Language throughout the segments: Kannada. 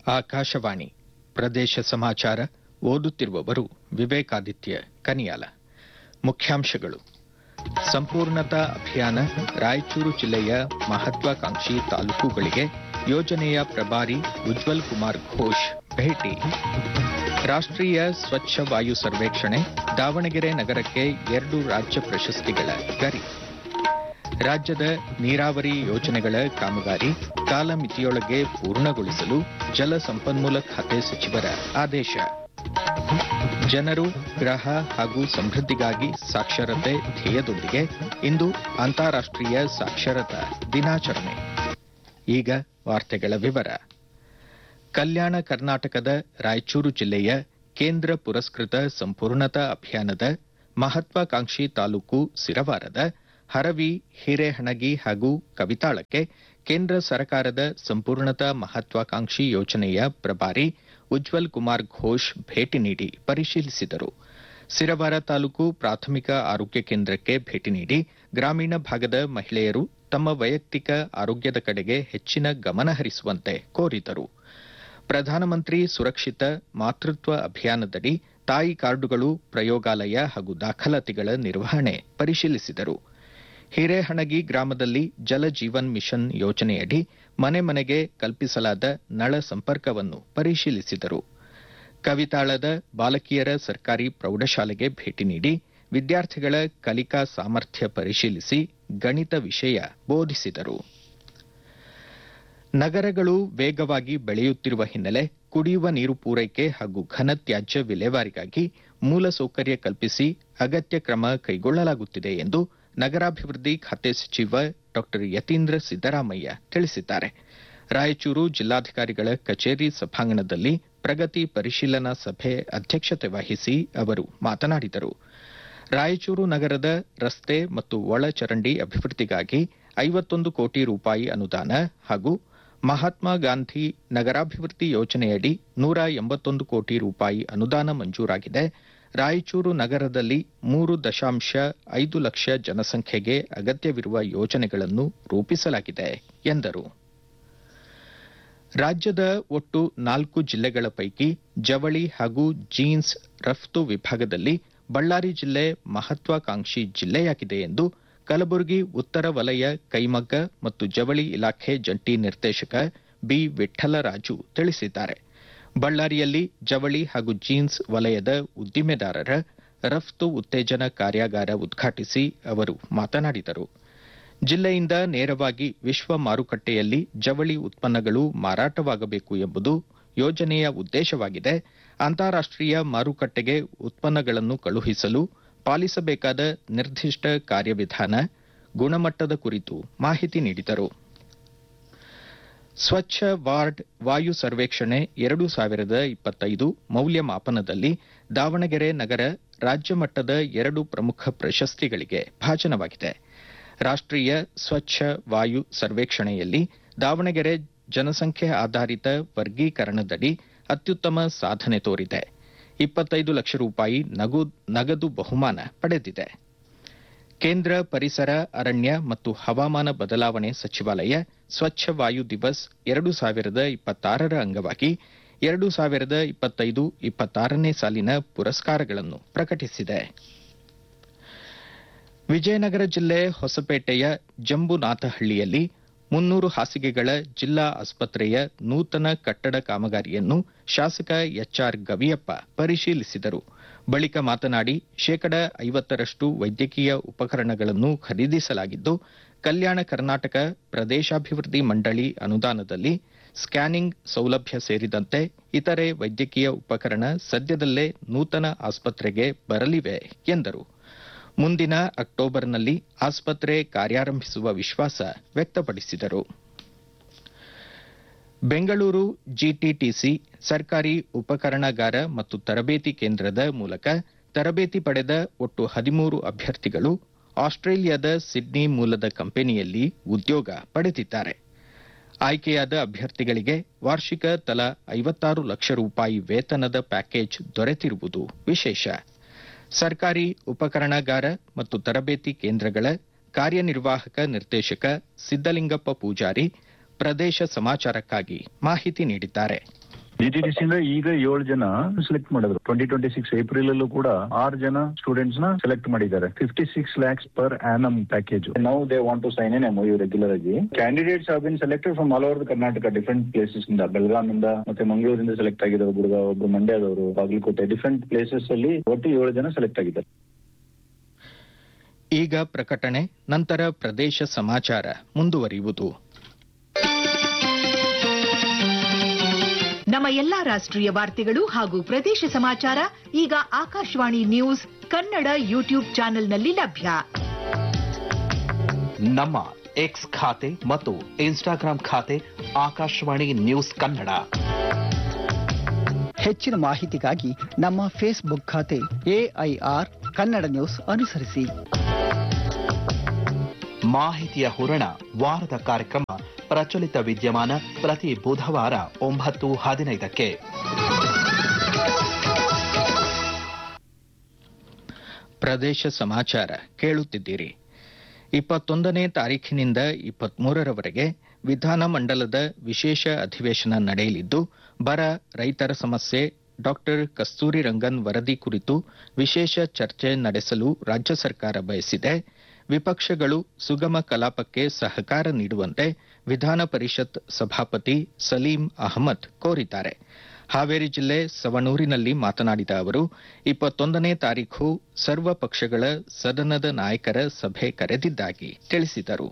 ಆಕಾಶವಾಣಿ ಪ್ರದೇಶ ಸಮಾಚಾರ ಓದುತ್ತಿರುವವರು ವಿವೇಕಾದಿತ್ಯ ಕನಿಯಾಲ ಮುಖ್ಯಾಂಶಗಳು ಸಂಪೂರ್ಣತಾ ಅಭಿಯಾನ ರಾಯಚೂರು ಜಿಲ್ಲೆಯ ಮಹತ್ವಾಕಾಂಕ್ಷಿ ತಾಲೂಕುಗಳಿಗೆ ಯೋಜನೆಯ ಪ್ರಭಾರಿ ಉಜ್ವಲ್ ಕುಮಾರ್ ಘೋಷ್ ಭೇಟಿ ರಾಷ್ಟ್ರೀಯ ಸ್ವಚ್ಛ ವಾಯು ಸರ್ವೇಕ್ಷಣೆ ದಾವಣಗೆರೆ ನಗರಕ್ಕೆ ಎರಡು ರಾಜ್ಯ ಪ್ರಶಸ್ತಿಗಳ ಗರಿ ರಾಜ್ಯದ ನೀರಾವರಿ ಯೋಜನೆಗಳ ಕಾಮಗಾರಿ ಕಾಲಮಿತಿಯೊಳಗೆ ಪೂರ್ಣಗೊಳಿಸಲು ಜಲ ಸಂಪನ್ಮೂಲ ಖಾತೆ ಸಚಿವರ ಆದೇಶ ಜನರು ಗ್ರಹ ಹಾಗೂ ಸಮೃದ್ಧಿಗಾಗಿ ಸಾಕ್ಷರತೆ ಧ್ಯೇಯದೊಂದಿಗೆ ಇಂದು ಅಂತಾರಾಷ್ಟ್ರೀಯ ಸಾಕ್ಷರತಾ ದಿನಾಚರಣೆ ಈಗ ವಾರ್ತೆಗಳ ವಿವರ ಕಲ್ಯಾಣ ಕರ್ನಾಟಕದ ರಾಯಚೂರು ಜಿಲ್ಲೆಯ ಕೇಂದ್ರ ಪುರಸ್ಕೃತ ಸಂಪೂರ್ಣತಾ ಅಭಿಯಾನದ ಮಹತ್ವಾಕಾಂಕ್ಷಿ ತಾಲೂಕು ಸಿರವಾರದ ಹರವಿ ಹಿರೇಹಣಗಿ ಹಾಗೂ ಕವಿತಾಳಕ್ಕೆ ಕೇಂದ್ರ ಸರ್ಕಾರದ ಸಂಪೂರ್ಣತಾ ಮಹತ್ವಾಕಾಂಕ್ಷಿ ಯೋಜನೆಯ ಪ್ರಭಾರಿ ಉಜ್ವಲ್ ಕುಮಾರ್ ಘೋಷ್ ಭೇಟಿ ನೀಡಿ ಪರಿಶೀಲಿಸಿದರು ಸಿರವಾರ ತಾಲೂಕು ಪ್ರಾಥಮಿಕ ಆರೋಗ್ಯ ಕೇಂದ್ರಕ್ಕೆ ಭೇಟಿ ನೀಡಿ ಗ್ರಾಮೀಣ ಭಾಗದ ಮಹಿಳೆಯರು ತಮ್ಮ ವೈಯಕ್ತಿಕ ಆರೋಗ್ಯದ ಕಡೆಗೆ ಹೆಚ್ಚಿನ ಗಮನ ಹರಿಸುವಂತೆ ಕೋರಿದರು ಪ್ರಧಾನಮಂತ್ರಿ ಸುರಕ್ಷಿತ ಮಾತೃತ್ವ ಅಭಿಯಾನದಡಿ ತಾಯಿ ಕಾರ್ಡುಗಳು ಪ್ರಯೋಗಾಲಯ ಹಾಗೂ ದಾಖಲಾತಿಗಳ ನಿರ್ವಹಣೆ ಪರಿಶೀಲಿಸಿದರು ಹಿರೇಹಣಗಿ ಗ್ರಾಮದಲ್ಲಿ ಜಲ ಜೀವನ್ ಮಿಷನ್ ಯೋಜನೆಯಡಿ ಮನೆ ಮನೆಗೆ ಕಲ್ಪಿಸಲಾದ ನಳ ಸಂಪರ್ಕವನ್ನು ಪರಿಶೀಲಿಸಿದರು ಕವಿತಾಳದ ಬಾಲಕಿಯರ ಸರ್ಕಾರಿ ಪ್ರೌಢಶಾಲೆಗೆ ಭೇಟಿ ನೀಡಿ ವಿದ್ಯಾರ್ಥಿಗಳ ಕಲಿಕಾ ಸಾಮರ್ಥ್ಯ ಪರಿಶೀಲಿಸಿ ಗಣಿತ ವಿಷಯ ಬೋಧಿಸಿದರು ನಗರಗಳು ವೇಗವಾಗಿ ಬೆಳೆಯುತ್ತಿರುವ ಹಿನ್ನೆಲೆ ಕುಡಿಯುವ ನೀರು ಪೂರೈಕೆ ಹಾಗೂ ಘನತ್ಯಾಜ್ಯ ವಿಲೇವಾರಿಗಾಗಿ ಮೂಲಸೌಕರ್ಯ ಕಲ್ಪಿಸಿ ಅಗತ್ಯ ಕ್ರಮ ಕೈಗೊಳ್ಳಲಾಗುತ್ತಿದೆ ಎಂದು ನಗರಾಭಿವೃದ್ಧಿ ಖಾತೆ ಸಚಿವ ಡಾ ಯತೀಂದ್ರ ಸಿದ್ದರಾಮಯ್ಯ ತಿಳಿಸಿದ್ದಾರೆ ರಾಯಚೂರು ಜಿಲ್ಲಾಧಿಕಾರಿಗಳ ಕಚೇರಿ ಸಭಾಂಗಣದಲ್ಲಿ ಪ್ರಗತಿ ಪರಿಶೀಲನಾ ಸಭೆ ಅಧ್ಯಕ್ಷತೆ ವಹಿಸಿ ಅವರು ಮಾತನಾಡಿದರು ರಾಯಚೂರು ನಗರದ ರಸ್ತೆ ಮತ್ತು ಒಳಚರಂಡಿ ಅಭಿವೃದ್ಧಿಗಾಗಿ ಐವತ್ತೊಂದು ಕೋಟಿ ರೂಪಾಯಿ ಅನುದಾನ ಹಾಗೂ ಮಹಾತ್ಮ ಗಾಂಧಿ ನಗರಾಭಿವೃದ್ಧಿ ಯೋಜನೆಯಡಿ ನೂರ ಎಂಬತ್ತೊಂದು ಕೋಟಿ ರೂಪಾಯಿ ಅನುದಾನ ಮಂಜೂರಾಗಿದೆ ರಾಯಚೂರು ನಗರದಲ್ಲಿ ಮೂರು ದಶಾಂಶ ಐದು ಲಕ್ಷ ಜನಸಂಖ್ಯೆಗೆ ಅಗತ್ಯವಿರುವ ಯೋಜನೆಗಳನ್ನು ರೂಪಿಸಲಾಗಿದೆ ಎಂದರು ರಾಜ್ಯದ ಒಟ್ಟು ನಾಲ್ಕು ಜಿಲ್ಲೆಗಳ ಪೈಕಿ ಜವಳಿ ಹಾಗೂ ಜೀನ್ಸ್ ರಫ್ತು ವಿಭಾಗದಲ್ಲಿ ಬಳ್ಳಾರಿ ಜಿಲ್ಲೆ ಮಹತ್ವಾಕಾಂಕ್ಷಿ ಜಿಲ್ಲೆಯಾಗಿದೆ ಎಂದು ಕಲಬುರಗಿ ಉತ್ತರ ವಲಯ ಕೈಮಗ್ಗ ಮತ್ತು ಜವಳಿ ಇಲಾಖೆ ಜಂಟಿ ನಿರ್ದೇಶಕ ಬಿ ವಿಠಲರಾಜು ತಿಳಿಸಿದ್ದಾರೆ ಬಳ್ಳಾರಿಯಲ್ಲಿ ಜವಳಿ ಹಾಗೂ ಜೀನ್ಸ್ ವಲಯದ ಉದ್ದಿಮೆದಾರರ ರಫ್ತು ಉತ್ತೇಜನ ಕಾರ್ಯಾಗಾರ ಉದ್ಘಾಟಿಸಿ ಅವರು ಮಾತನಾಡಿದರು ಜಿಲ್ಲೆಯಿಂದ ನೇರವಾಗಿ ವಿಶ್ವ ಮಾರುಕಟ್ಟೆಯಲ್ಲಿ ಜವಳಿ ಉತ್ಪನ್ನಗಳು ಮಾರಾಟವಾಗಬೇಕು ಎಂಬುದು ಯೋಜನೆಯ ಉದ್ದೇಶವಾಗಿದೆ ಅಂತಾರಾಷ್ಟ್ರೀಯ ಮಾರುಕಟ್ಟೆಗೆ ಉತ್ಪನ್ನಗಳನ್ನು ಕಳುಹಿಸಲು ಪಾಲಿಸಬೇಕಾದ ನಿರ್ದಿಷ್ಟ ಕಾರ್ಯವಿಧಾನ ಗುಣಮಟ್ಟದ ಕುರಿತು ಮಾಹಿತಿ ನೀಡಿದರು ಸ್ವಚ್ಛ ವಾರ್ಡ್ ವಾಯು ಸರ್ವೇಕ್ಷಣೆ ಎರಡು ಸಾವಿರದ ಇಪ್ಪತ್ತೈದು ಮೌಲ್ಯಮಾಪನದಲ್ಲಿ ದಾವಣಗೆರೆ ನಗರ ರಾಜ್ಯ ಮಟ್ಟದ ಎರಡು ಪ್ರಮುಖ ಪ್ರಶಸ್ತಿಗಳಿಗೆ ಭಾಜನವಾಗಿದೆ ರಾಷ್ಟ್ರೀಯ ಸ್ವಚ್ಛ ವಾಯು ಸರ್ವೇಕ್ಷಣೆಯಲ್ಲಿ ದಾವಣಗೆರೆ ಜನಸಂಖ್ಯೆ ಆಧಾರಿತ ವರ್ಗೀಕರಣದಡಿ ಅತ್ಯುತ್ತಮ ಸಾಧನೆ ತೋರಿದೆ ಇಪ್ಪತ್ತೈದು ಲಕ್ಷ ರೂಪಾಯಿ ನಗದು ಬಹುಮಾನ ಪಡೆದಿದೆ ಕೇಂದ್ರ ಪರಿಸರ ಅರಣ್ಯ ಮತ್ತು ಹವಾಮಾನ ಬದಲಾವಣೆ ಸಚಿವಾಲಯ ಸ್ವಚ್ಛ ವಾಯು ದಿವಸ್ ಎರಡು ಸಾವಿರದ ಇಪ್ಪತ್ತಾರರ ಅಂಗವಾಗಿ ಎರಡು ಸಾವಿರದ ಇಪ್ಪತ್ತೈದು ಇಪ್ಪತ್ತಾರನೇ ಸಾಲಿನ ಪುರಸ್ಕಾರಗಳನ್ನು ಪ್ರಕಟಿಸಿದೆ ವಿಜಯನಗರ ಜಿಲ್ಲೆ ಹೊಸಪೇಟೆಯ ಜಂಬುನಾಥಹಳ್ಳಿಯಲ್ಲಿ ಮುನ್ನೂರು ಹಾಸಿಗೆಗಳ ಜಿಲ್ಲಾ ಆಸ್ಪತ್ರೆಯ ನೂತನ ಕಟ್ಟಡ ಕಾಮಗಾರಿಯನ್ನು ಶಾಸಕ ಎಚ್ಆರ್ ಗವಿಯಪ್ಪ ಪರಿಶೀಲಿಸಿದರು ಬಳಿಕ ಮಾತನಾಡಿ ಶೇಕಡ ಐವತ್ತರಷ್ಟು ವೈದ್ಯಕೀಯ ಉಪಕರಣಗಳನ್ನು ಖರೀದಿಸಲಾಗಿದ್ದು ಕಲ್ಯಾಣ ಕರ್ನಾಟಕ ಪ್ರದೇಶಾಭಿವೃದ್ಧಿ ಮಂಡಳಿ ಅನುದಾನದಲ್ಲಿ ಸ್ಕ್ಯಾನಿಂಗ್ ಸೌಲಭ್ಯ ಸೇರಿದಂತೆ ಇತರೆ ವೈದ್ಯಕೀಯ ಉಪಕರಣ ಸದ್ಯದಲ್ಲೇ ನೂತನ ಆಸ್ಪತ್ರೆಗೆ ಬರಲಿವೆ ಎಂದರು ಮುಂದಿನ ಅಕ್ಟೋಬರ್ನಲ್ಲಿ ಆಸ್ಪತ್ರೆ ಕಾರ್ಯಾರಂಭಿಸುವ ವಿಶ್ವಾಸ ವ್ಯಕ್ತಪಡಿಸಿದರು ಬೆಂಗಳೂರು ಜಿಟಿಟಿಸಿ ಸರ್ಕಾರಿ ಉಪಕರಣಗಾರ ಮತ್ತು ತರಬೇತಿ ಕೇಂದ್ರದ ಮೂಲಕ ತರಬೇತಿ ಪಡೆದ ಒಟ್ಟು ಹದಿಮೂರು ಅಭ್ಯರ್ಥಿಗಳು ಆಸ್ಟ್ರೇಲಿಯಾದ ಸಿಡ್ನಿ ಮೂಲದ ಕಂಪನಿಯಲ್ಲಿ ಉದ್ಯೋಗ ಪಡೆದಿದ್ದಾರೆ ಆಯ್ಕೆಯಾದ ಅಭ್ಯರ್ಥಿಗಳಿಗೆ ವಾರ್ಷಿಕ ತಲಾ ಐವತ್ತಾರು ಲಕ್ಷ ರೂಪಾಯಿ ವೇತನದ ಪ್ಯಾಕೇಜ್ ದೊರೆತಿರುವುದು ವಿಶೇಷ ಸರ್ಕಾರಿ ಉಪಕರಣಗಾರ ಮತ್ತು ತರಬೇತಿ ಕೇಂದ್ರಗಳ ಕಾರ್ಯನಿರ್ವಾಹಕ ನಿರ್ದೇಶಕ ಸಿದ್ದಲಿಂಗಪ್ಪ ಪೂಜಾರಿ ಪ್ರದೇಶ ಸಮಾಚಾರಕ್ಕಾಗಿ ಮಾಹಿತಿ ನೀಡಿದ್ದಾರೆ ಜಿಟಿಟಿಸಿ ಇಂದ ಈಗ ಏಳು ಜನ ಸೆಲೆಕ್ಟ್ ಮಾಡಿದ್ರು ಟ್ವೆಂಟಿ ಟ್ವೆಂಟಿ ಸಿಕ್ಸ್ ಏಪ್ರಿಲ್ ಅಲ್ಲೂ ಕೂಡ ಆರು ಜನ ಸ್ಟೂಡೆಂಟ್ಸ್ ನ ಸೆಲೆಕ್ಟ್ ಮಾಡಿದ್ದಾರೆ fifty six lakhs per annum package ನಾವು they want to sign an MOU regular ಆಗಿ candidates have been selected from all over Karnataka different places ಇಂದ ಬೆಳಗಾಂ ಇಂದ ಮತ್ತೆ ಮಂಗಳೂರಿಂದ ಸೆಲೆಕ್ಟ್ ಆಗಿದ್ದಾರೆ ಒಬ್ರು ಒಬ್ರು ಮಂಡ್ಯದವರು ಬಾಗಲಕೋಟೆ ಡಿಫರೆಂಟ್ ಪ್ಲೇಸಸ್ ಅಲ್ಲಿ ಒಟ್ಟು ಏಳು ಜನ ಸೆಲೆಕ್ಟ್ ಆಗಿದ್ದಾರೆ ಈಗ ಪ್ರಕಟಣೆ ನಂತರ ಪ್ರದೇಶ ಸಮಾಚಾರ ಮುಂದುವರಿಯುವುದು ನಮ್ಮ ಎಲ್ಲಾ ರಾಷ್ಟ್ರೀಯ ವಾರ್ತೆಗಳು ಹಾಗೂ ಪ್ರದೇಶ ಸಮಾಚಾರ ಈಗ ಆಕಾಶವಾಣಿ ನ್ಯೂಸ್ ಕನ್ನಡ ಯೂಟ್ಯೂಬ್ ಚಾನೆಲ್ನಲ್ಲಿ ಲಭ್ಯ ನಮ್ಮ ಎಕ್ಸ್ ಖಾತೆ ಮತ್ತು ಇನ್ಸ್ಟಾಗ್ರಾಂ ಖಾತೆ ಆಕಾಶವಾಣಿ ನ್ಯೂಸ್ ಕನ್ನಡ ಹೆಚ್ಚಿನ ಮಾಹಿತಿಗಾಗಿ ನಮ್ಮ ಫೇಸ್ಬುಕ್ ಖಾತೆ ಎಐಆರ್ ಕನ್ನಡ ನ್ಯೂಸ್ ಅನುಸರಿಸಿ ಮಾಹಿತಿಯ ಹೂರಣ ವಾರದ ಕಾರ್ಯಕ್ರಮ ಪ್ರಚಲಿತ ವಿದ್ಯಮಾನ ಪ್ರತಿ ಬುಧವಾರ ಒಂಬತ್ತು ಹದಿನೈದಕ್ಕೆ ಪ್ರದೇಶ ಸಮಾಚಾರ ಕೇಳುತ್ತಿದ್ದೀರಿ ಇಪ್ಪತ್ತೊಂದನೇ ತಾರೀಖಿನಿಂದ ಇಪ್ಪತ್ಮೂರರವರೆಗೆ ವಿಧಾನಮಂಡಲದ ವಿಶೇಷ ಅಧಿವೇಶನ ನಡೆಯಲಿದ್ದು ಬರ ರೈತರ ಸಮಸ್ಯೆ ಡಾಕ್ಟರ್ ಕಸ್ತೂರಿ ರಂಗನ್ ವರದಿ ಕುರಿತು ವಿಶೇಷ ಚರ್ಚೆ ನಡೆಸಲು ರಾಜ್ಯ ಸರ್ಕಾರ ಬಯಸಿದೆ ವಿಪಕ್ಷಗಳು ಸುಗಮ ಕಲಾಪಕ್ಕೆ ಸಹಕಾರ ನೀಡುವಂತೆ ವಿಧಾನ ಪರಿಷತ್ ಸಭಾಪತಿ ಸಲೀಂ ಅಹಮದ್ ಕೋರಿದ್ದಾರೆ ಹಾವೇರಿ ಜಿಲ್ಲೆ ಸವಣೂರಿನಲ್ಲಿ ಮಾತನಾಡಿದ ಅವರು ಇಪ್ಪತ್ತೊಂದನೇ ತಾರೀಖು ಸರ್ವ ಪಕ್ಷಗಳ ಸದನದ ನಾಯಕರ ಸಭೆ ಕರೆದಿದ್ದಾಗಿ ತಿಳಿಸಿದರು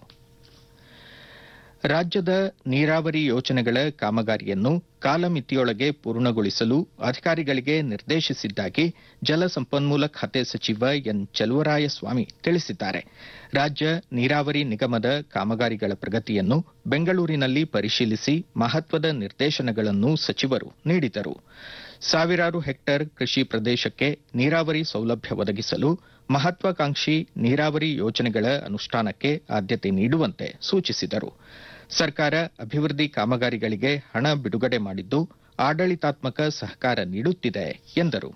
ರಾಜ್ಯದ ನೀರಾವರಿ ಯೋಜನೆಗಳ ಕಾಮಗಾರಿಯನ್ನು ಕಾಲಮಿತಿಯೊಳಗೆ ಪೂರ್ಣಗೊಳಿಸಲು ಅಧಿಕಾರಿಗಳಿಗೆ ನಿರ್ದೇಶಿಸಿದ್ದಾಗಿ ಜಲಸಂಪನ್ಮೂಲ ಖಾತೆ ಸಚಿವ ಎನ್ ಚಲುವರಾಯಸ್ವಾಮಿ ತಿಳಿಸಿದ್ದಾರೆ ರಾಜ್ಯ ನೀರಾವರಿ ನಿಗಮದ ಕಾಮಗಾರಿಗಳ ಪ್ರಗತಿಯನ್ನು ಬೆಂಗಳೂರಿನಲ್ಲಿ ಪರಿಶೀಲಿಸಿ ಮಹತ್ವದ ನಿರ್ದೇಶನಗಳನ್ನು ಸಚಿವರು ನೀಡಿದರು ಸಾವಿರಾರು ಹೆಕ್ಟೇರ್ ಕೃಷಿ ಪ್ರದೇಶಕ್ಕೆ ನೀರಾವರಿ ಸೌಲಭ್ಯ ಒದಗಿಸಲು ಮಹತ್ವಾಕಾಂಕ್ಷಿ ನೀರಾವರಿ ಯೋಜನೆಗಳ ಅನುಷ್ಠಾನಕ್ಕೆ ಆದ್ಯತೆ ನೀಡುವಂತೆ ಸೂಚಿಸಿದರು ಸರ್ಕಾರ ಅಭಿವೃದ್ಧಿ ಕಾಮಗಾರಿಗಳಿಗೆ ಹಣ ಬಿಡುಗಡೆ ಮಾಡಿದ್ದು ಆಡಳಿತಾತ್ಮಕ ಸಹಕಾರ ನೀಡುತ್ತಿದೆ ಎಂದರು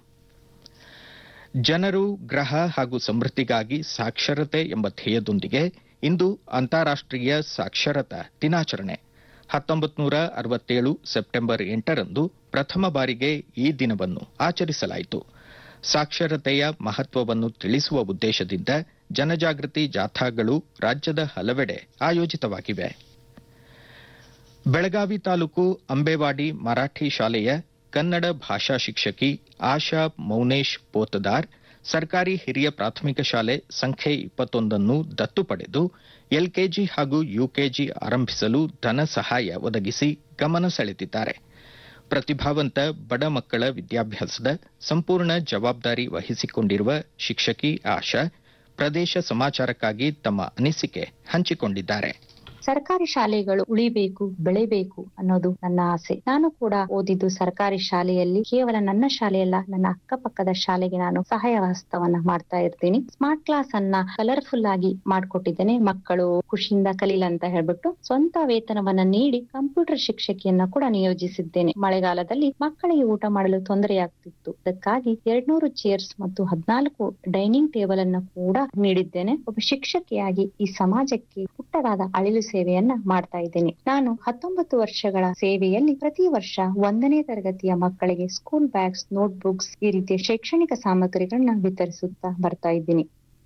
ಜನರು ಗ್ರಹ ಹಾಗೂ ಸಮೃದ್ಧಿಗಾಗಿ ಸಾಕ್ಷರತೆ ಎಂಬ ಧ್ಯೇಯದೊಂದಿಗೆ ಇಂದು ಅಂತಾರಾಷ್ಟ್ರೀಯ ಸಾಕ್ಷರತಾ ದಿನಾಚರಣೆ ಹತ್ತೊಂಬತ್ತು ನೂರ ಅರವತ್ತೇಳು ಸೆಪ್ಟೆಂಬರ್ ಎಂಟರಂದು ಪ್ರಥಮ ಬಾರಿಗೆ ಈ ದಿನವನ್ನು ಆಚರಿಸಲಾಯಿತು ಸಾಕ್ಷರತೆಯ ಮಹತ್ವವನ್ನು ತಿಳಿಸುವ ಉದ್ದೇಶದಿಂದ ಜನಜಾಗೃತಿ ಜಾಥಾಗಳು ರಾಜ್ಯದ ಹಲವೆಡೆ ಆಯೋಜಿತವಾಗಿವೆ ಬೆಳಗಾವಿ ತಾಲೂಕು ಅಂಬೇವಾಡಿ ಮರಾಠಿ ಶಾಲೆಯ ಕನ್ನಡ ಭಾಷಾ ಶಿಕ್ಷಕಿ ಆಶಾ ಮೌನೇಶ್ ಪೋತದಾರ್ ಸರ್ಕಾರಿ ಹಿರಿಯ ಪ್ರಾಥಮಿಕ ಶಾಲೆ ಸಂಖ್ಯೆ ಇಪ್ಪತ್ತೊಂದನ್ನು ದತ್ತು ಪಡೆದು ಎಲ್ಕೆಜಿ ಹಾಗೂ ಯುಕೆಜಿ ಆರಂಭಿಸಲು ಧನ ಸಹಾಯ ಒದಗಿಸಿ ಗಮನ ಸೆಳೆದಿದ್ದಾರೆ ಪ್ರತಿಭಾವಂತ ಬಡ ಮಕ್ಕಳ ವಿದ್ಯಾಭ್ಯಾಸದ ಸಂಪೂರ್ಣ ಜವಾಬ್ದಾರಿ ವಹಿಸಿಕೊಂಡಿರುವ ಶಿಕ್ಷಕಿ ಆಶಾ ಪ್ರದೇಶ ಸಮಾಚಾರಕ್ಕಾಗಿ ತಮ್ಮ ಅನಿಸಿಕೆ ಹಂಚಿಕೊಂಡಿದ್ದಾರೆ ಸರ್ಕಾರಿ ಶಾಲೆಗಳು ಉಳಿಬೇಕು ಬೆಳೆಬೇಕು ಅನ್ನೋದು ನನ್ನ ಆಸೆ ನಾನು ಕೂಡ ಓದಿದ್ದು ಸರ್ಕಾರಿ ಶಾಲೆಯಲ್ಲಿ ಕೇವಲ ನನ್ನ ಶಾಲೆಯಲ್ಲ ನನ್ನ ಅಕ್ಕಪಕ್ಕದ ಶಾಲೆಗೆ ನಾನು ಸಹಾಯ ಹಸ್ತವನ್ನ ಮಾಡ್ತಾ ಇರ್ತೀನಿ ಸ್ಮಾರ್ಟ್ ಕ್ಲಾಸ್ ಅನ್ನ ಕಲರ್ಫುಲ್ ಆಗಿ ಮಾಡ್ಕೊಟ್ಟಿದ್ದೇನೆ ಮಕ್ಕಳು ಖುಷಿಯಿಂದ ಕಲೀಲ ಅಂತ ಹೇಳ್ಬಿಟ್ಟು ಸ್ವಂತ ವೇತನವನ್ನ ನೀಡಿ ಕಂಪ್ಯೂಟರ್ ಶಿಕ್ಷಕಿಯನ್ನ ಕೂಡ ನಿಯೋಜಿಸಿದ್ದೇನೆ ಮಳೆಗಾಲದಲ್ಲಿ ಮಕ್ಕಳಿಗೆ ಊಟ ಮಾಡಲು ತೊಂದರೆಯಾಗ್ತಿತ್ತು ಅದಕ್ಕಾಗಿ ಎರಡ್ನೂರು ಚೇರ್ಸ್ ಮತ್ತು ಹದಿನಾಲ್ಕು ಡೈನಿಂಗ್ ಟೇಬಲ್ ಅನ್ನ ಕೂಡ ನೀಡಿದ್ದೇನೆ ಒಬ್ಬ ಶಿಕ್ಷಕಿಯಾಗಿ ಈ ಸಮಾಜಕ್ಕೆ ಪುಟ್ಟದಾದ ಅಳಿಲು ಸೇವೆಯನ್ನ ಮಾಡ್ತಾ ಇದ್ದೇನೆ ನಾನು ಹತ್ತೊಂಬತ್ತು ವರ್ಷಗಳ ಸೇವೆಯಲ್ಲಿ ಪ್ರತಿ ವರ್ಷ ಒಂದನೇ ತರಗತಿಯ ಮಕ್ಕಳಿಗೆ ಸ್ಕೂಲ್ ಬ್ಯಾಗ್ಸ್ ನೋಟ್ ಬುಕ್ಸ್ ಈ ರೀತಿಯ ಶೈಕ್ಷಣಿಕ ಸಾಮಗ್ರಿಗಳನ್ನ ವಿತರಿಸುತ್ತಾ ಬರ್ತಾ ಇದ್ದೀನಿ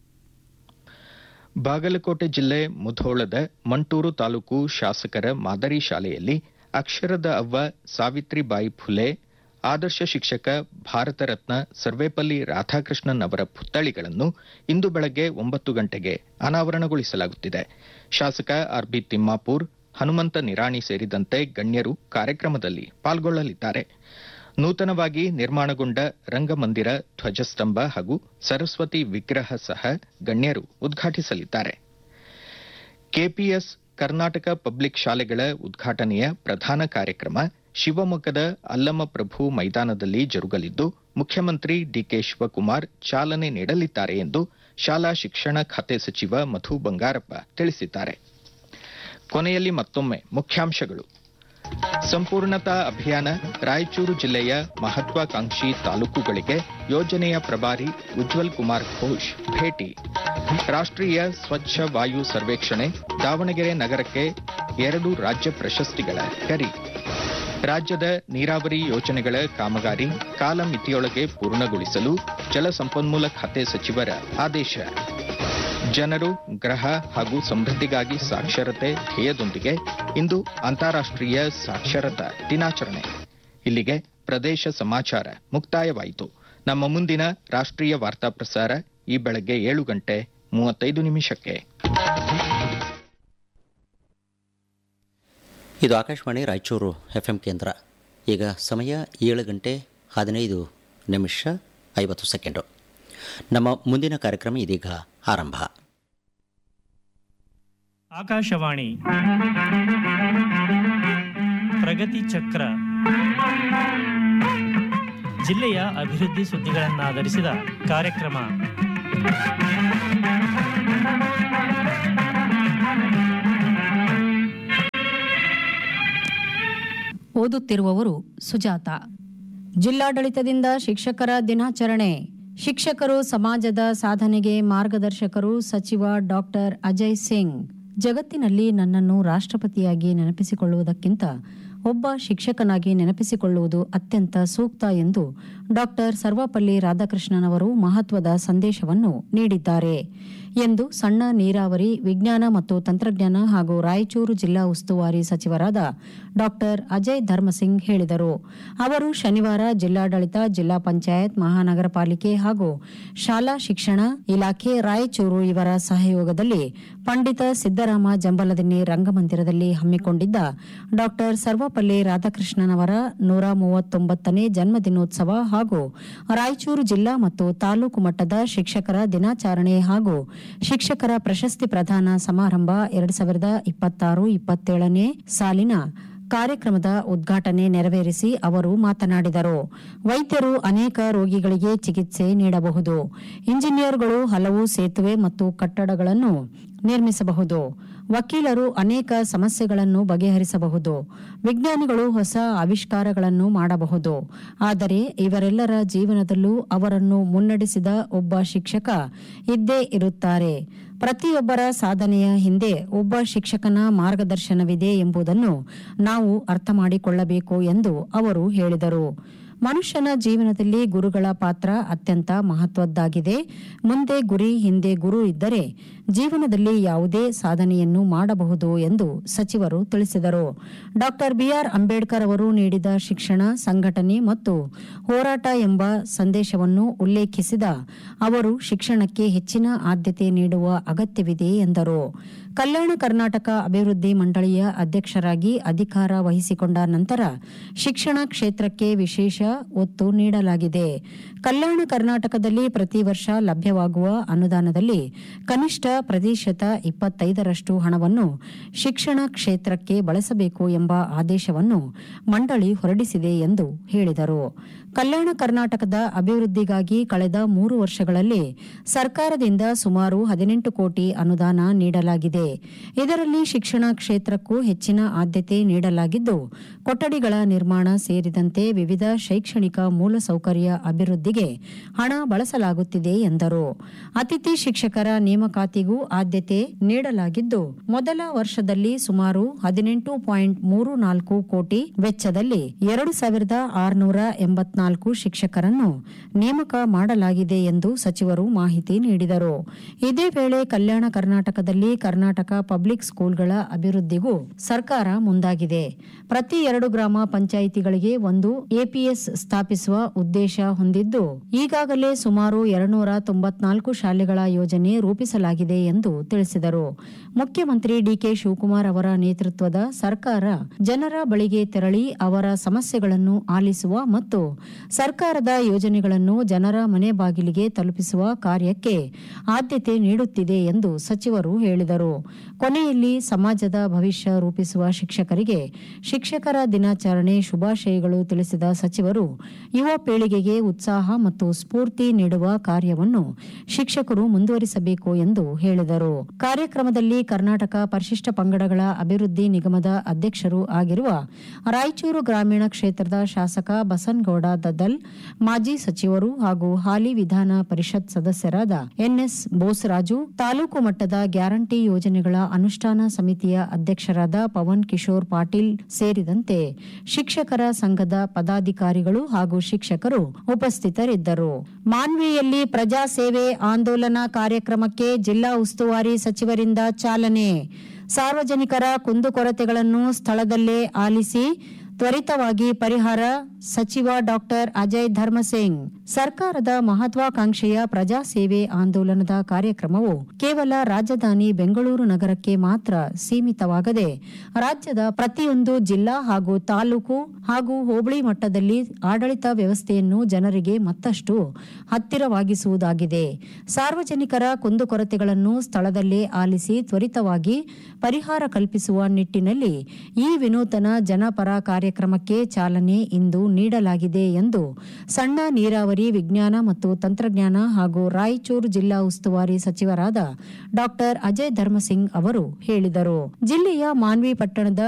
ಬಾಗಲಕೋಟೆ ಜಿಲ್ಲೆ ಮುಧೋಳದ ಮಂಟೂರು ತಾಲೂಕು ಶಾಸಕರ ಮಾದರಿ ಶಾಲೆಯಲ್ಲಿ ಅಕ್ಷರದ ಅವ್ವ ಸಾವಿತ್ರಿಬಾಯಿ ಫುಲೆ ಆದರ್ಶ ಶಿಕ್ಷಕ ಭಾರತ ರತ್ನ ಸರ್ವೇಪಲ್ಲಿ ರಾಧಾಕೃಷ್ಣನ್ ಅವರ ಪುತ್ಥಳಿಗಳನ್ನು ಇಂದು ಬೆಳಗ್ಗೆ ಒಂಬತ್ತು ಗಂಟೆಗೆ ಅನಾವರಣಗೊಳಿಸಲಾಗುತ್ತಿದೆ ಶಾಸಕ ಆರ್ಬಿ ತಿಮ್ಮಾಪುರ್ ಹನುಮಂತ ನಿರಾಣಿ ಸೇರಿದಂತೆ ಗಣ್ಯರು ಕಾರ್ಯಕ್ರಮದಲ್ಲಿ ಪಾಲ್ಗೊಳ್ಳಲಿದ್ದಾರೆ ನೂತನವಾಗಿ ನಿರ್ಮಾಣಗೊಂಡ ರಂಗಮಂದಿರ ಧ್ವಜಸ್ತಂಭ ಹಾಗೂ ಸರಸ್ವತಿ ವಿಗ್ರಹ ಸಹ ಗಣ್ಯರು ಉದ್ಘಾಟಿಸಲಿದ್ದಾರೆ ಕೆಪಿಎಸ್ ಕರ್ನಾಟಕ ಪಬ್ಲಿಕ್ ಶಾಲೆಗಳ ಉದ್ಘಾಟನೆಯ ಪ್ರಧಾನ ಕಾರ್ಯಕ್ರಮ ಶಿವಮೊಗ್ಗದ ಅಲ್ಲಮಪ್ರಭು ಮೈದಾನದಲ್ಲಿ ಜರುಗಲಿದ್ದು ಮುಖ್ಯಮಂತ್ರಿ ಡಿಕೆ ಶಿವಕುಮಾರ್ ಚಾಲನೆ ನೀಡಲಿದ್ದಾರೆ ಎಂದು ಶಾಲಾ ಶಿಕ್ಷಣ ಖಾತೆ ಸಚಿವ ಮಧು ಬಂಗಾರಪ್ಪ ತಿಳಿಸಿದ್ದಾರೆ ಕೊನೆಯಲ್ಲಿ ಮತ್ತೊಮ್ಮೆ ಮುಖ್ಯಾಂಶಗಳು ಸಂಪೂರ್ಣತಾ ಅಭಿಯಾನ ರಾಯಚೂರು ಜಿಲ್ಲೆಯ ಮಹತ್ವಾಕಾಂಕ್ಷಿ ತಾಲೂಕುಗಳಿಗೆ ಯೋಜನೆಯ ಪ್ರಭಾರಿ ಉಜ್ವಲ್ ಕುಮಾರ್ ಘೋಷ್ ಭೇಟಿ ರಾಷ್ಟ್ರೀಯ ಸ್ವಚ್ಛ ವಾಯು ಸರ್ವೇಕ್ಷಣೆ ದಾವಣಗೆರೆ ನಗರಕ್ಕೆ ಎರಡು ರಾಜ್ಯ ಪ್ರಶಸ್ತಿಗಳ ಗರಿ ರಾಜ್ಯದ ನೀರಾವರಿ ಯೋಜನೆಗಳ ಕಾಮಗಾರಿ ಕಾಲಮಿತಿಯೊಳಗೆ ಪೂರ್ಣಗೊಳಿಸಲು ಜಲಸಂಪನ್ಮೂಲ ಖಾತೆ ಸಚಿವರ ಆದೇಶ ಜನರು ಗ್ರಹ ಹಾಗೂ ಸಮೃದ್ಧಿಗಾಗಿ ಸಾಕ್ಷರತೆ ಧ್ಯೇಯದೊಂದಿಗೆ ಇಂದು ಅಂತಾರಾಷ್ಟ್ರೀಯ ಸಾಕ್ಷರತಾ ದಿನಾಚರಣೆ ಇಲ್ಲಿಗೆ ಪ್ರದೇಶ ಸಮಾಚಾರ ಮುಕ್ತಾಯವಾಯಿತು ನಮ್ಮ ಮುಂದಿನ ರಾಷ್ಟ್ರೀಯ ವಾರ್ತಾ ಪ್ರಸಾರ ಈ ಬೆಳಗ್ಗೆ ಏಳು ಗಂಟೆ ಮೂವತ್ತೈದು ನಿಮಿಷಕ್ಕೆ ಇದು ಆಕಾಶವಾಣಿ ರಾಯಚೂರು ಎಫ್ ಎಂ ಕೇಂದ್ರ ಈಗ ಸಮಯ ಏಳು ಗಂಟೆ ಹದಿನೈದು ನಿಮಿಷ ಐವತ್ತು ಸೆಕೆಂಡು ನಮ್ಮ ಮುಂದಿನ ಕಾರ್ಯಕ್ರಮ ಇದೀಗ ಆರಂಭ ಆಕಾಶವಾಣಿ ಪ್ರಗತಿ ಚಕ್ರ ಜಿಲ್ಲೆಯ ಅಭಿವೃದ್ಧಿ ಸುದ್ದಿಗಳನ್ನಾಧರಿಸಿದ ಕಾರ್ಯಕ್ರಮ ಓದುತ್ತಿರುವವರು ಸುಜಾತ ಜಿಲ್ಲಾಡಳಿತದಿಂದ ಶಿಕ್ಷಕರ ದಿನಾಚರಣೆ ಶಿಕ್ಷಕರು ಸಮಾಜದ ಸಾಧನೆಗೆ ಮಾರ್ಗದರ್ಶಕರು ಸಚಿವ ಡಾಕ್ಟರ್ ಅಜಯ್ ಸಿಂಗ್ ಜಗತ್ತಿನಲ್ಲಿ ನನ್ನನ್ನು ರಾಷ್ಟ್ರಪತಿಯಾಗಿ ನೆನಪಿಸಿಕೊಳ್ಳುವುದಕ್ಕಿಂತ ಒಬ್ಬ ಶಿಕ್ಷಕನಾಗಿ ನೆನಪಿಸಿಕೊಳ್ಳುವುದು ಅತ್ಯಂತ ಸೂಕ್ತ ಎಂದು ಡಾಕ್ಟರ್ ಸರ್ವಪಲ್ಲಿ ರಾಧಾಕೃಷ್ಣನ್ ಅವರು ಮಹತ್ವದ ಸಂದೇಶವನ್ನು ನೀಡಿದ್ದಾರೆ ಎಂದು ಸಣ್ಣ ನೀರಾವರಿ ವಿಜ್ಞಾನ ಮತ್ತು ತಂತ್ರಜ್ಞಾನ ಹಾಗೂ ರಾಯಚೂರು ಜಿಲ್ಲಾ ಉಸ್ತುವಾರಿ ಸಚಿವರಾದ ಡಾಕ್ಟರ್ ಅಜಯ್ ಧರ್ಮಸಿಂಗ್ ಹೇಳಿದರು ಅವರು ಶನಿವಾರ ಜಿಲ್ಲಾಡಳಿತ ಜಿಲ್ಲಾ ಪಂಚಾಯತ್ ಮಹಾನಗರ ಪಾಲಿಕೆ ಹಾಗೂ ಶಾಲಾ ಶಿಕ್ಷಣ ಇಲಾಖೆ ರಾಯಚೂರು ಇವರ ಸಹಯೋಗದಲ್ಲಿ ಪಂಡಿತ ಸಿದ್ದರಾಮ ಜಂಬಲದಿನ್ನಿ ರಂಗಮಂದಿರದಲ್ಲಿ ಹಮ್ಮಿಕೊಂಡಿದ್ದ ಡಾಕ್ಟರ್ ಸರ್ವಪಲ್ಲಿ ರಾಧಾಕೃಷ್ಣನ್ ಅವರ ನೂರ ಮೂವತ್ತೊಂಬತ್ತನೇ ಜನ್ಮದಿನೋತ್ಸವ ಹಾಗೂ ರಾಯಚೂರು ಜಿಲ್ಲಾ ಮತ್ತು ತಾಲೂಕು ಮಟ್ಟದ ಶಿಕ್ಷಕರ ದಿನಾಚರಣೆ ಹಾಗೂ ಶಿಕ್ಷಕರ ಪ್ರಶಸ್ತಿ ಪ್ರದಾನ ಸಮಾರಂಭ ಎರಡ್ ಸಾವಿರದ ಇಪ್ಪತ್ತಾರು ಇಪ್ಪತ್ತೇಳನೇ ಸಾಲಿನ ಕಾರ್ಯಕ್ರಮದ ಉದ್ಘಾಟನೆ ನೆರವೇರಿಸಿ ಅವರು ಮಾತನಾಡಿದರು ವೈದ್ಯರು ಅನೇಕ ರೋಗಿಗಳಿಗೆ ಚಿಕಿತ್ಸೆ ನೀಡಬಹುದು ಇಂಜಿನಿಯರ್ಗಳು ಹಲವು ಸೇತುವೆ ಮತ್ತು ಕಟ್ಟಡಗಳನ್ನು ನಿರ್ಮಿಸಬಹುದು ವಕೀಲರು ಅನೇಕ ಸಮಸ್ಯೆಗಳನ್ನು ಬಗೆಹರಿಸಬಹುದು ವಿಜ್ಞಾನಿಗಳು ಹೊಸ ಆವಿಷ್ಕಾರಗಳನ್ನು ಮಾಡಬಹುದು ಆದರೆ ಇವರೆಲ್ಲರ ಜೀವನದಲ್ಲೂ ಅವರನ್ನು ಮುನ್ನಡೆಸಿದ ಒಬ್ಬ ಶಿಕ್ಷಕ ಇದ್ದೇ ಇರುತ್ತಾರೆ ಪ್ರತಿಯೊಬ್ಬರ ಸಾಧನೆಯ ಹಿಂದೆ ಒಬ್ಬ ಶಿಕ್ಷಕನ ಮಾರ್ಗದರ್ಶನವಿದೆ ಎಂಬುದನ್ನು ನಾವು ಅರ್ಥ ಮಾಡಿಕೊಳ್ಳಬೇಕು ಎಂದು ಅವರು ಹೇಳಿದರು ಮನುಷ್ಯನ ಜೀವನದಲ್ಲಿ ಗುರುಗಳ ಪಾತ್ರ ಅತ್ಯಂತ ಮಹತ್ವದ್ದಾಗಿದೆ ಮುಂದೆ ಗುರಿ ಹಿಂದೆ ಗುರು ಇದ್ದರೆ ಜೀವನದಲ್ಲಿ ಯಾವುದೇ ಸಾಧನೆಯನ್ನು ಮಾಡಬಹುದು ಎಂದು ಸಚಿವರು ತಿಳಿಸಿದರು ಡಾಕ್ಟರ್ ಬಿಆರ್ ಅಂಬೇಡ್ಕರ್ ಅವರು ನೀಡಿದ ಶಿಕ್ಷಣ ಸಂಘಟನೆ ಮತ್ತು ಹೋರಾಟ ಎಂಬ ಸಂದೇಶವನ್ನು ಉಲ್ಲೇಖಿಸಿದ ಅವರು ಶಿಕ್ಷಣಕ್ಕೆ ಹೆಚ್ಚಿನ ಆದ್ಯತೆ ನೀಡುವ ಅಗತ್ಯವಿದೆ ಎಂದರು ಕಲ್ಯಾಣ ಕರ್ನಾಟಕ ಅಭಿವೃದ್ಧಿ ಮಂಡಳಿಯ ಅಧ್ಯಕ್ಷರಾಗಿ ಅಧಿಕಾರ ವಹಿಸಿಕೊಂಡ ನಂತರ ಶಿಕ್ಷಣ ಕ್ಷೇತ್ರಕ್ಕೆ ವಿಶೇಷ ಒತ್ತು ನೀಡಲಾಗಿದೆ ಕಲ್ಯಾಣ ಕರ್ನಾಟಕದಲ್ಲಿ ಪ್ರತಿ ವರ್ಷ ಲಭ್ಯವಾಗುವ ಅನುದಾನದಲ್ಲಿ ಕನಿಷ್ಠ ಪ್ರತಿಶತ ಇಪ್ಪತ್ತೈದರಷ್ಟು ಹಣವನ್ನು ಶಿಕ್ಷಣ ಕ್ಷೇತ್ರಕ್ಕೆ ಬಳಸಬೇಕು ಎಂಬ ಆದೇಶವನ್ನು ಮಂಡಳಿ ಹೊರಡಿಸಿದೆ ಎಂದು ಹೇಳಿದರು ಕಲ್ಯಾಣ ಕರ್ನಾಟಕದ ಅಭಿವೃದ್ಧಿಗಾಗಿ ಕಳೆದ ಮೂರು ವರ್ಷಗಳಲ್ಲಿ ಸರ್ಕಾರದಿಂದ ಸುಮಾರು ಹದಿನೆಂಟು ಕೋಟಿ ಅನುದಾನ ನೀಡಲಾಗಿದೆ ಇದರಲ್ಲಿ ಶಿಕ್ಷಣ ಕ್ಷೇತ್ರಕ್ಕೂ ಹೆಚ್ಚಿನ ಆದ್ಯತೆ ನೀಡಲಾಗಿದ್ದು ಕೊಠಡಿಗಳ ನಿರ್ಮಾಣ ಸೇರಿದಂತೆ ವಿವಿಧ ಶೈಕ್ಷಣಿಕ ಮೂಲಸೌಕರ್ಯ ಅಭಿವೃದ್ಧಿಗೆ ಹಣ ಬಳಸಲಾಗುತ್ತಿದೆ ಎಂದರು ಅತಿಥಿ ಶಿಕ್ಷಕರ ನೇಮಕಾತಿಗೂ ಆದ್ಯತೆ ನೀಡಲಾಗಿದ್ದು ಮೊದಲ ವರ್ಷದಲ್ಲಿ ಸುಮಾರು ಹದಿನೆಂಟು ಪಾಯಿಂಟ್ ಮೂರು ನಾಲ್ಕು ಕೋಟಿ ವೆಚ್ಚದಲ್ಲಿ ಎರಡು ಸಾವಿರದ ಆರುನೂರ ಎಂಬತ್ನಾಲ್ಕು ಶಿಕ್ಷಕರನ್ನು ನೇಮಕ ಮಾಡಲಾಗಿದೆ ಎಂದು ಸಚಿವರು ಮಾಹಿತಿ ನೀಡಿದರು ಇದೇ ವೇಳೆ ಕಲ್ಯಾಣ ಕರ್ನಾಟಕದಲ್ಲಿ ಕರ್ನಾಟಕ ಪಬ್ಲಿಕ್ ಸ್ಕೂಲ್ಗಳ ಅಭಿವೃದ್ಧಿಗೂ ಸರ್ಕಾರ ಮುಂದಾಗಿದೆ ಪ್ರತಿ ಎರಡು ಗ್ರಾಮ ಪಂಚಾಯಿತಿಗಳಿಗೆ ಒಂದು ಎಪಿಎಸ್ ಸ್ಥಾಪಿಸುವ ಉದ್ದೇಶ ಹೊಂದಿದ್ದು ಈಗಾಗಲೇ ಸುಮಾರು ಎರಡ್ನೂರ ತೊಂಬತ್ನಾಲ್ಕು ಶಾಲೆಗಳ ಯೋಜನೆ ರೂಪಿಸಲಾಗಿದೆ ಎಂದು ತಿಳಿಸಿದರು ಮುಖ್ಯಮಂತ್ರಿ ಡಿಕೆ ಶಿವಕುಮಾರ್ ಅವರ ನೇತೃತ್ವದ ಸರ್ಕಾರ ಜನರ ಬಳಿಗೆ ತೆರಳಿ ಅವರ ಸಮಸ್ಯೆಗಳನ್ನು ಆಲಿಸುವ ಮತ್ತು ಸರ್ಕಾರದ ಯೋಜನೆಗಳನ್ನು ಜನರ ಮನೆ ಬಾಗಿಲಿಗೆ ತಲುಪಿಸುವ ಕಾರ್ಯಕ್ಕೆ ಆದ್ಯತೆ ನೀಡುತ್ತಿದೆ ಎಂದು ಸಚಿವರು ಹೇಳಿದರು ಕೊನೆಯಲ್ಲಿ ಸಮಾಜದ ಭವಿಷ್ಯ ರೂಪಿಸುವ ಶಿಕ್ಷಕರಿಗೆ ಶಿಕ್ಷಕರ ದಿನಾಚರಣೆ ಶುಭಾಶಯಗಳು ತಿಳಿಸಿದ ಸಚಿವರು ಯುವ ಪೀಳಿಗೆಗೆ ಉತ್ಸಾಹ ಮತ್ತು ಸ್ಫೂರ್ತಿ ನೀಡುವ ಕಾರ್ಯವನ್ನು ಶಿಕ್ಷಕರು ಮುಂದುವರಿಸಬೇಕು ಎಂದು ಹೇಳಿದರು ಕಾರ್ಯಕ್ರಮದಲ್ಲಿ ಕರ್ನಾಟಕ ಪರಿಶಿಷ್ಟ ಪಂಗಡಗಳ ಅಭಿವೃದ್ಧಿ ನಿಗಮದ ಅಧ್ಯಕ್ಷರು ಆಗಿರುವ ರಾಯಚೂರು ಗ್ರಾಮೀಣ ಕ್ಷೇತ್ರದ ಶಾಸಕ ಬಸನಗೌಡ ದದ್ದಲ್ ಮಾಜಿ ಸಚಿವರು ಹಾಗೂ ಹಾಲಿ ವಿಧಾನ ಪರಿಷತ್ ಸದಸ್ಯರಾದ ಎನ್ಎಸ್ ಬೋಸರಾಜು ತಾಲೂಕು ಮಟ್ಟದ ಗ್ಯಾರಂಟಿ ಯೋಜನೆಗಳ ಅನುಷ್ಠಾನ ಸಮಿತಿಯ ಅಧ್ಯಕ್ಷರಾದ ಪವನ್ ಕಿಶೋರ್ ಪಾಟೀಲ್ ಸೇರಿದಂತೆ ಶಿಕ್ಷಕರ ಸಂಘದ ಪದಾಧಿಕಾರಿಗಳು ಹಾಗೂ ಶಿಕ್ಷಕರು ಉಪಸ್ಥಿತರಿದ್ದರು ಮಾನ್ವಿಯಲ್ಲಿ ಪ್ರಜಾ ಸೇವೆ ಆಂದೋಲನ ಕಾರ್ಯಕ್ರಮಕ್ಕೆ ಜಿಲ್ಲಾ ಉಸ್ತುವಾರಿ ಸಚಿವರಿಂದ ಚಾಲನೆ ಸಾರ್ವಜನಿಕರ ಕುಂದುಕೊರತೆಗಳನ್ನು ಸ್ಥಳದಲ್ಲೇ ಆಲಿಸಿ ತ್ವರಿತವಾಗಿ ಪರಿಹಾರ ಸಚಿವ ಡಾಕ್ಟರ್ ಅಜಯ್ ಧರ್ಮಸಿಂಗ್ ಸರ್ಕಾರದ ಮಹತ್ವಾಕಾಂಕ್ಷೆಯ ಪ್ರಜಾ ಸೇವೆ ಆಂದೋಲನದ ಕಾರ್ಯಕ್ರಮವು ಕೇವಲ ರಾಜಧಾನಿ ಬೆಂಗಳೂರು ನಗರಕ್ಕೆ ಮಾತ್ರ ಸೀಮಿತವಾಗದೆ ರಾಜ್ಯದ ಪ್ರತಿಯೊಂದು ಜಿಲ್ಲಾ ಹಾಗೂ ತಾಲೂಕು ಹಾಗೂ ಹೋಬಳಿ ಮಟ್ಟದಲ್ಲಿ ಆಡಳಿತ ವ್ಯವಸ್ಥೆಯನ್ನು ಜನರಿಗೆ ಮತ್ತಷ್ಟು ಹತ್ತಿರವಾಗಿಸುವುದಾಗಿದೆ ಸಾರ್ವಜನಿಕರ ಕುಂದುಕೊರತೆಗಳನ್ನು ಸ್ಥಳದಲ್ಲೇ ಆಲಿಸಿ ತ್ವರಿತವಾಗಿ ಪರಿಹಾರ ಕಲ್ಪಿಸುವ ನಿಟ್ಟಿನಲ್ಲಿ ಈ ವಿನೂತನ ಜನಪರ ಕಾರ್ಯಕ್ರಮಕ್ಕೆ ಚಾಲನೆ ಇಂದು ನೀಡಲಾಗಿದೆ ಎಂದು ಸಣ್ಣ ನೀರಾವರಿ ವಿಜ್ಞಾನ ಮತ್ತು ತಂತ್ರಜ್ಞಾನ ಹಾಗೂ ರಾಯಚೂರು ಜಿಲ್ಲಾ ಉಸ್ತುವಾರಿ ಸಚಿವರಾದ ಡಾಕ್ಟರ್ ಅಜಯ್ ಧರ್ಮಸಿಂಗ್ ಅವರು ಹೇಳಿದರು ಜಿಲ್ಲೆಯ ಮಾನ್ವಿ ಪಟ್ಟಣದ